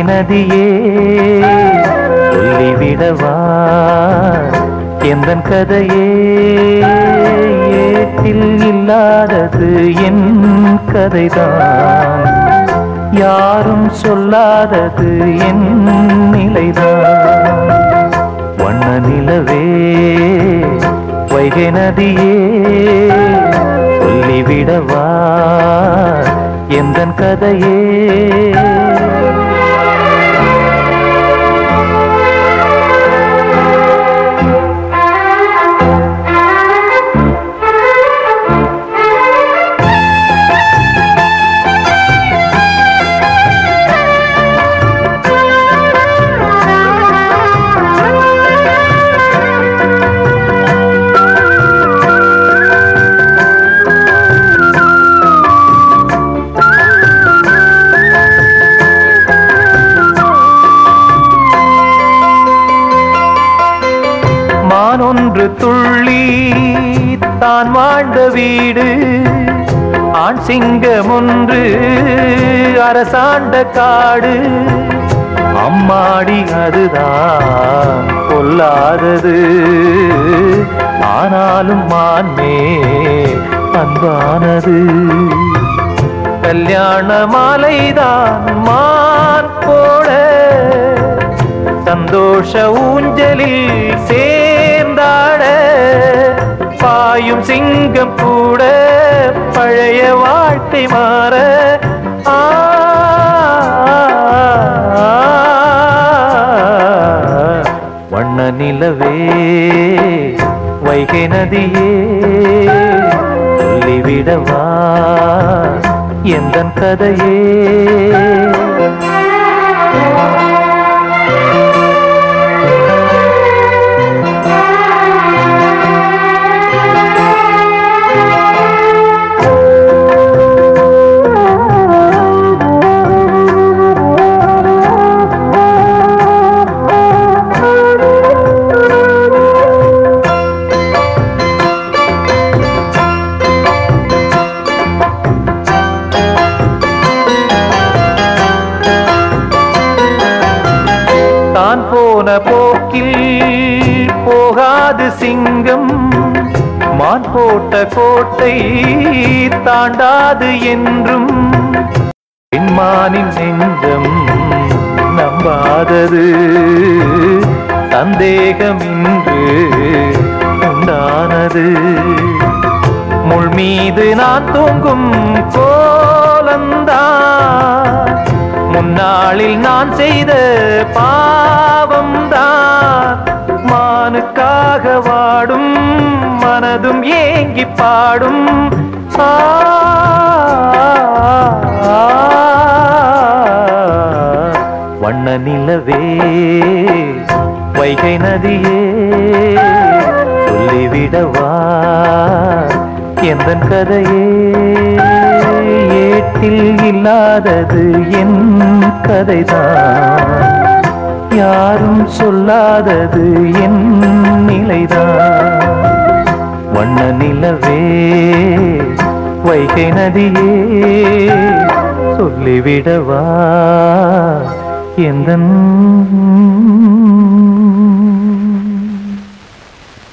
நதியே சொல்லிவிடவா எந்தன் கதையே ஏட்டில் இல்லாதது என் கதைதான் யாரும் சொல்லாதது என் நிலைதான் வண்ண நிலவே வைகை நதியே சொல்லிவிடவா எந்தன் கதையே மானொன்று துள்ளி தான் வாழ்ந்த வீடு ஆண் சிங்கம் ஒன்று அரசாண்ட காடு அம்மாடி அதுதான் கொல்லாதது ஆனாலும் மான்மே அன்பானது கல்யாண மாலைதான் மான் போட சந்தோஷ ஊஞ்சலில் சேர்ந்தாட பாயும் சிங்கம் கூட பழைய வாழ்க்கை மாற ஆ, வண்ண நிலவே வைகை நதியே சொல்லிவிடவா எந்தன் கதையே தான் போன போக்கில் போகாது சிங்கம் மான் போட்ட கோட்டை தாண்டாது என்றும் பெண்மானின் நெஞ்சம் நம்பாதது சந்தேகம் இன்று உண்டானது முள் மீது நான் தூங்கும் கோலந்தான் முன்னாளில் நான் செய்த பாவம்தான் மானுக்காக வாடும் மனதும் ஏங்கி பாடும் ஆ, வண்ண நிலவே வைகை நதியே சொல்லிவிடவா எந்தன் கதையே ஏட்டில் இல்லாதது என் கதைதான் யாரும் சொல்லாதது என் நிலைதான் வண்ண நிலவே வைகை நதியே சொல்லிவிடவா எந்தன்